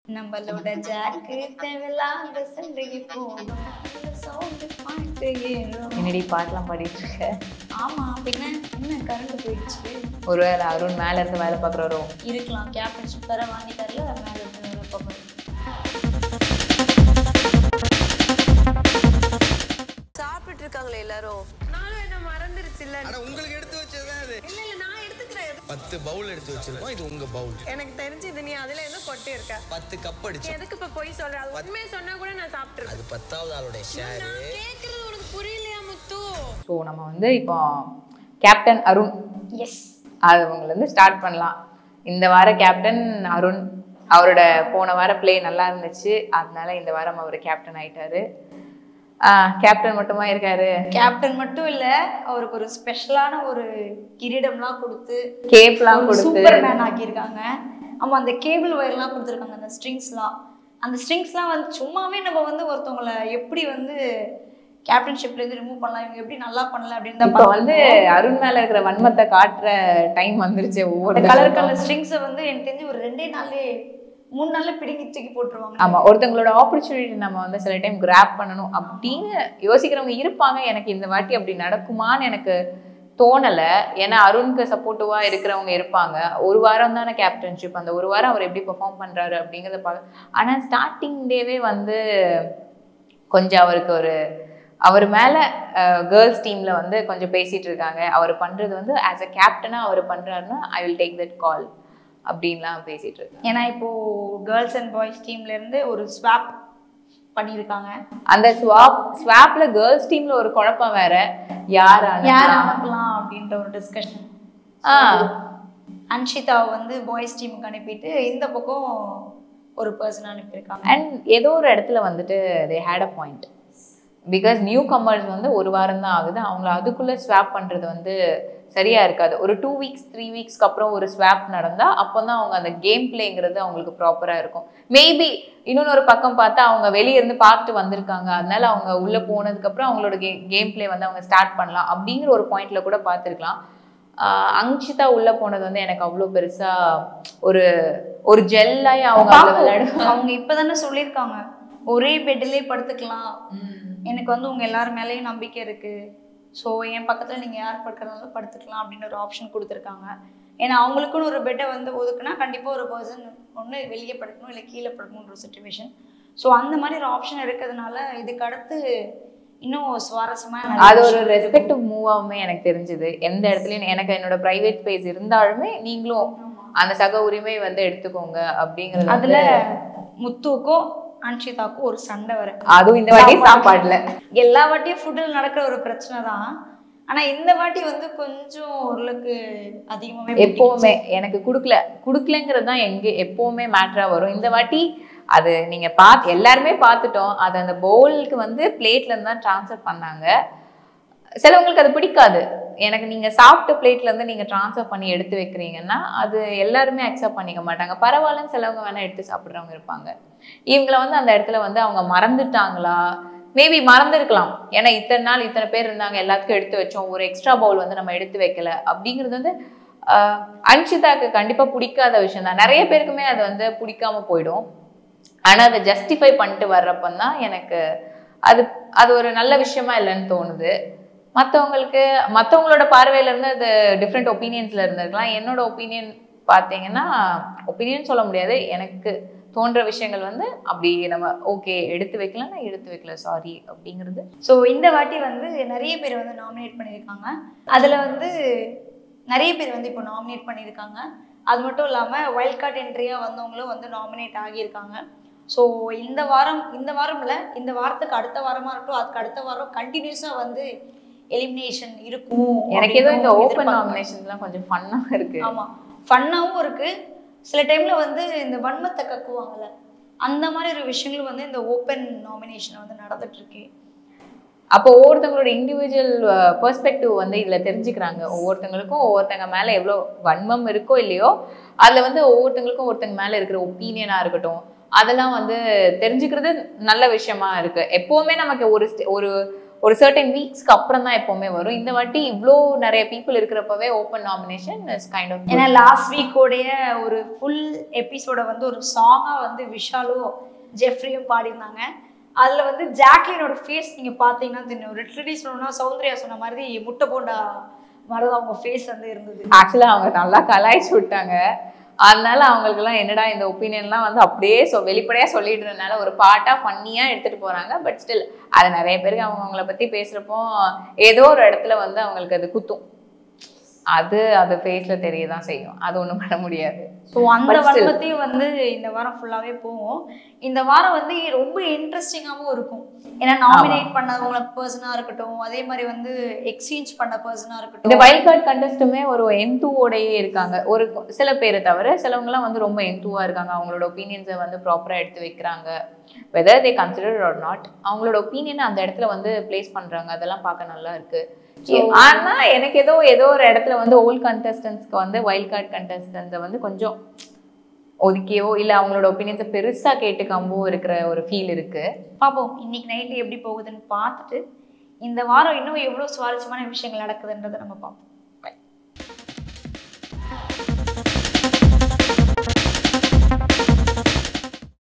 நம்மளோட ஜாக்கு தேவையில்லாத சண்டைக்கு போகும் சவுண்ட் பாட்டு ஏறும். என்னடி பாட்டெலாம் பாடிட்டு இருக்க ஆமா பின்ன என்ன கரண்ட் போயிடுச்சு ஒருவேளை அருண் மேல இருந்து வேலை பார்க்குறவரோ இருக்கலாம் கேப்டன்ஷிப் வேற வாங்கி தரல மேல இருந்து வேற பார்க்கணும். சாப்பிட்டு இருக்காங்களே எல்லாரும் நானும் என்ன மறந்துருச்சு இல்ல அட உங்களுக்கு எடுத்து வச்சதுதான் இது இல்ல இல்ல நான் எடுத்துக்கிறேன் பத்து பவுல் எடுத்து வச்சிருக்கோம் இது உங்க பவுல் எனக்கு தெரிஞ்சு இது நீ அதுல என்ன கொட்டி இருக்க பத்து கப் நீ அடிச்சு எதுக்கு இப்ப போய் சொல்ற அது உண்மையை சொன்னா கூட நான் சாப்பிட்டுருக்கேன் அது பத்தாவது ஆளுடைய ஷேர் நான் கேக்குறது உனக்கு புரியலையா முத்து ஸோ நம்ம வந்து இப்போ கேப்டன் அருண் எஸ் அது அவங்கலேருந்து ஸ்டார்ட் பண்ணலாம் இந்த வார கேப்டன் அருண் அவரோட போன வார ப்ளே நல்லா இருந்துச்சு அதனால இந்த வாரம் அவர் கேப்டன் ஆயிட்டாரு கேப்டன் மட்டுமா இருக்காரு கேப்டன் மட்டும் இல்ல அவருக்கு ஒரு ஸ்பெஷலான ஒரு கிரீடம்லாம் கொடுத்து கேப்லாம் கொடுத்து சூப்பர் மேன் ஆக்கியிருக்காங்க ஆமா அந்த கேபிள் ஒயர்லாம் கொடுத்துருக்காங்க அந்த ஸ்ட்ரிங்ஸ்லாம் அந்த ஸ்ட்ரிங்ஸ்லாம் வந்து சும்மாவே நம்ம வந்து ஒருத்தவங்கள எப்படி வந்து கேப்டன்ஷிப்ல இருந்து ரிமூவ் பண்ணலாம் இவங்க எப்படி நல்லா பண்ணல அப்படின்னு தான் இப்போ வந்து அருண் மேல இருக்கிற வன்மத்தை காட்டுற டைம் வந்துருச்சு ஒவ்வொரு கலர் கலர் ஸ்ட்ரிங்ஸை வந்து எனக்கு தெரிஞ்சு ஒரு ரெண்டே நாள்லே மூணு நாள்ல பிடுங்கி தூக்கி போட்டுருவாங்க ஆமா ஒருத்தவங்களோட ஆப்பர்ச்சுனிட்டி நம்ம வந்து சில டைம் கிராப் பண்ணணும் அப்படின்னு யோசிக்கிறவங்க இருப்பாங்க எனக்கு இந்த வாட்டி அப்படி நடக்குமான்னு எனக்கு தோணல ஏன்னா அருணுக்கு சப்போர்ட்டிவா இருக்கிறவங்க இருப்பாங்க ஒரு வாரம் தானே கேப்டன்ஷிப் அந்த ஒரு வாரம் அவர் எப்படி பெர்ஃபார்ம் பண்றாரு அப்படிங்கறத பார்க்க ஆனா ஸ்டார்டிங் டேவே வந்து கொஞ்சம் அவருக்கு ஒரு அவர் மேல கேர்ள்ஸ் டீம்ல வந்து கொஞ்சம் பேசிட்டு இருக்காங்க அவர் பண்றது வந்து ஆஸ் அ கேப்டனா அவர் பண்றாருன்னா I will take that call அப்படின்லாம் பேசிட்டு இருக்காங்க ஏன்னா இப்போ கேர்ள்ஸ் அண்ட் பாய்ஸ் டீம்ல இருந்து ஒரு ஸ்வாப் பண்ணியிருக்காங்க அந்த ஸ்வாப் ஸ்வாப்ல கேர்ள்ஸ் டீம்ல ஒரு குழப்பம் வேற யார் யார் அனுப்பலாம்? அனுப்பலாம் அப்படின்ற ஒரு டிஸ்கஷன் ஆ அன்ஷிதாவை வந்து பாய்ஸ் டீமுக்கு அனுப்பிட்டு இந்த பக்கம் ஒரு பர்சன் அனுப்பியிருக்காங்க அண்ட் ஏதோ ஒரு இடத்துல வந்துட்டு they had a point because newcomers வந்து ஒரு வாரம் தான் ஆகுது அவங்கள அதுக்குள்ள ஸ்வாப் பண்றது வந்து சரியா இருக்காது ஒரு டூ வீக்ஸ் த்ரீ வீக்ஸ்க்கு அப்புறம் ஒரு ஸ்வாப் நடந்தா அப்போ தான் அவங்க அந்த கேம் பிளேங்கிறது அவங்களுக்கு ப்ராப்பரா இருக்கும் மேபி இன்னொன்று ஒரு பக்கம் பார்த்தா அவங்க வெளியே இருந்து பார்த்துட்டு வந்திருக்காங்க அதனால அவங்க உள்ள போனதுக்கு அப்புறம் அவங்களோட கே கேம் பிளே வந்து அவங்க ஸ்டார்ட் பண்ணலாம் அப்படிங்கிற ஒரு பாயிண்ட்ல கூட பார்த்துருக்கலாம் ஆஹ் அங்கிஷிதா உள்ள போனது வந்து எனக்கு அவ்வளோ பெருசா ஒரு ஒரு ஜெல்லாய் அவங்க அதுல பாப்போம். விளையாடு அவங்க இப்பதானே சொல்லியிருக்காங்க ஒரே பெட்லயே படுத்துக்கலாம் எனக்கு வந்து உங்க எல்லார் மேலேயும் நம்பிக்கை இருக்கு ஸோ என் பக்கத்துல நீங்க யார் படுக்கிறதாலும் படுத்துக்கலாம் அப்படின்னு ஒரு ஆப்ஷன் கொடுத்துருக்காங்க ஏன்னா அவங்களுக்குன்னு ஒரு பெட்டை வந்து ஒதுக்குனா கண்டிப்பா ஒரு பர்சன் ஒன்று வெளியே படுக்கணும் இல்லை கீழே படுக்கணுன்ற ஒரு சுச்சுவேஷன் ஸோ அந்த மாதிரி ஒரு ஆப்ஷன் இருக்கிறதுனால இதுக்கு அடுத்து இன்னும் சுவாரஸ்யமா நிறைய அது ஒரு விஷயம் ரெஸ்பெக்டிவ் மூவாவுமே எனக்கு தெரிஞ்சது எந்த இடத்துலயும் எனக்கு என்னோட பிரைவேட் ஸ்பேஸ் இருந்தாலுமே நீங்களும் அந்த சக உரிமை வந்து எடுத்துக்கோங்க அப்படிங்கறது அதுல வந்து- முத்துவுக்கும் அன்ஷிதாவுக்கும் ஒரு சண்டை வர அதுவும் இந்த வாட்டி சாப்பாடுல எல்லா வாட்டியும் ஃபுட்டில் நடக்கிற ஒரு பிரச்சனை தான் ஆனா இந்த வாட்டி வந்து கொஞ்சம் ஓரளவுக்கு அதிகமாவே எப்பவுமே எனக்கு குடுக்கல குடுக்கலங்கிறது தான் எங்க எப்பவுமே மேட்டரா வரும் இந்த வாட்டி அது நீங்க பாத் எல்லாருமே பார்த்துட்டோம் அது அந்த பவுலுக்கு வந்து பிளேட்ல இருந்து தான் ட்ரான்ஸ்ஃபர் பண்ணாங்க சிலவங்களுக்கு அது பிடிக்காது எனக்கு நீங்க சாப்பிட்ட பிளேட்ல இருந்து நீங்க ட்ரான்ஸ்ஃபர் பண்ணி எடுத்து வைக்கிறீங்கன்னா அது எல்லாருமே அக்செப்ட் பண்ணிக்க மாட்டாங்க பரவாயில்லன்னு சிலவங்க வேணா எடுத்து சாப்பிட்றவங்க இருப்பாங்க இவங்களை வந்து அந்த இடத்துல வந்து அவங்க மறந்துட்டாங்களா மேபி மறந்துருக்கலாம் ஏன்னா இத்தனை நாள் இத்தனை பேர் இருந்தாங்க எல்லாத்துக்கும் எடுத்து வச்சோம் ஒரு எக்ஸ்ட்ரா பவுல் வந்து நம்ம எடுத்து வைக்கல அப்படிங்கிறது வந்து ஆஹ், அன்ஷிதாக்கு கண்டிப்பா பிடிக்காத விஷயம் தான் நிறைய பேருக்குமே அது வந்து பிடிக்காம போயிடும் ஆனா அதை ஜஸ்டிஃபை பண்ணிட்டு வர்றப்பந்தான் எனக்கு அது அது ஒரு நல்ல விஷயமா இல்லைன்னு தோணுது மற்றவங்களுக்கு மற்றவங்களோட பார்வையில இருந்து அது டிஃப்ரெண்ட் ஒப்பீனியன்ஸ்ல இருந்திருக்கலாம் என்னோட ஒப்பீனியன் பார்த்தீங்கன்னா ஒப்பீனியன் சொல்ல முடியாது எனக்கு தோன்ற விஷயங்கள் வந்து அப்படி நம்ம ஓகே எடுத்து வைக்கலாம் நான் எடுத்து வைக்கல சாரி அப்படிங்கிறது ஸோ இந்த வாட்டி வந்து நிறைய பேர் வந்து நாமினேட் பண்ணியிருக்காங்க அதுல வந்து நிறைய பேர் வந்து இப்போ நாமினேட் பண்ணியிருக்காங்க அது மட்டும் இல்லாமல் வைல்ட் கார்டு என்ட்ரியாக வந்தவங்களும் வந்து நாமினேட் ஆகியிருக்காங்க ஸோ இந்த வாரம் இந்த வாரம் இல்ல இந்த வாரத்துக்கு அடுத்த வாரமா இருக்கட்டும் அதுக்கு அடுத்த வாரம் கண்டினியூஸாக வந்து எலிமினேஷன் இருக்கும் எனக்கு ஏதோ இந்த அப்படின்னு ஓப்பன் எதிர்பார்க்கறாங்க. நாமினேஷன்ஸ்லாம் கொஞ்சம் ஃபன்னா இருக்கு ஆமா ஃபன்னாவும் இருக்கு சில டைம்ல வந்து இந்த வன்மத்தை கக்குவாங்கல்ல அந்த மாதிரி ஒரு விஷயங்களும் வந்து இந்த ஓப்பன் நாமினேஷன் வந்து நடந்துட்டு இருக்கு அப்போ ஒவ்வொருத்தவங்களோட இண்டிவிஜுவல் பெர்ஸ்பெக்டிவ் வந்து இதுல தெரிஞ்சுக்கிறாங்க ஒவ்வொருத்தங்களுக்கும் ஒவ்வொருத்தங்க மேல எவ்வளோ வன்மம் இருக்கோ இல்லையோ அதுல வந்து ஒவ்வொருத்தங்களுக்கும் ஒருத்தங்க மேல இருக்கிற ஒப்பீனியனா இருக்கட்டும் அதெல்லாம் வந்து தெரிஞ்சுக்கிறது நல்ல விஷயமா இருக்கு எப்பவுமே நமக்கு ஒரு st- ஒரு ஒரு சர்டன் வீக்ஸ்க்கு அப்புறம் தான் எப்பவுமே வரும் இந்த வாட்டி இவ்வளோ நிறைய பீப்புள் இருக்கிறப்பவே open nomination is kind of ஏன்னா லாஸ்ட் வீக்கோடைய ஒரு ஃபுல் எபிசோட வந்து ஒரு சாங்காக வந்து விஷாலும் ஜெஃப்ரியும் பாடியிருந்தாங்க அதில் வந்து ஜாக்லினோட ஃபேஸ் நீங்கள் பார்த்தீங்கன்னா தெரியும் லிட்ரலி சொல்லணும்னா சௌந்தர்யா சொன்ன மாதிரி முட்டை போண்டா மாதிரி தான் அவங்க ஃபேஸ் வந்து இருந்தது ஆக்சுவலாக அவங்க நல்லா கலாய்ச்சி விட்டாங்க அதனால அவங்களுக்குலாம் என்னடா இந்த ஒப்பீனியன்லாம் வந்து அப்படியே சொ வெளிப்படையாக சொல்லிட்டு இருந்தனால ஒரு பாட்டாக ஃபன்னியாக எடுத்துகிட்டு போகிறாங்க பட் ஸ்டில் அது நிறைய பேருக்கு அவங்க அவங்கள பற்றி பேசுகிறப்போ ஏதோ ஒரு இடத்துல வந்து அவங்களுக்கு அது குத்தும் அது அது ஃபேஸில் தெரிய தான் செய்யும் அது ஒன்றும் பண்ண முடியாது ஸோ அந்த But still. வன்மத்தையும் வந்து இந்த வாரம் ஃபுல்லாகவே போகும் இந்த வாரம் வந்து ரொம்ப இன்ட்ரெஸ்டிங்காகவும் இருக்கும் ஏன்னா நாமினேட் பண்ணவங்கள பர்சனாக இருக்கட்டும் அதே மாதிரி வந்து எக்ஸ்சேஞ்ச் பண்ண பர்சனாக இந்த இருக்கட்டும் வைல்ட் கார்டு கண்டஸ்ட்டுமே ஒரு எந்தூவோடையே இருக்காங்க ஒரு சில பேரை தவிர சிலவங்கலாம் வந்து ரொம்ப எந்தூவா இருக்காங்க அவங்களோட ஒப்பீனியன்ஸை வந்து ப்ராப்பராக எடுத்து வைக்கிறாங்க whether they consider or not அவங்களோட ஒப்பீனியனை அந்த இடத்துல வந்து பிளேஸ் பண்றாங்க அதெல்லாம் பார்க்க நல்லா இருக்கு ஆனா எனக்கு ஏதோ ஏதோ ஒரு இடத்துல வந்து ஓல்ட் கண்டஸ்டன்ஸ்க்கு வந்து வைல்ட் கார்டு கண்டஸ்டன்ஸை வந்து கொஞ்சம் ஒதுக்கியோ இல்லை அவங்களோட ஒப்பீனியன்ஸை பெருசா கேட்டுக்காமோ இருக்கிற ஒரு ஃபீல் இருக்கு பார்ப்போம் இன்னைக்கு நைட்டு எப்படி போகுதுன்னு பார்த்துட்டு இந்த வாரம் இன்னும் எவ்வளோ சுவாரஸ்யமான விஷயங்கள் நடக்குதுன்றதை நம்ம பார்ப்போம்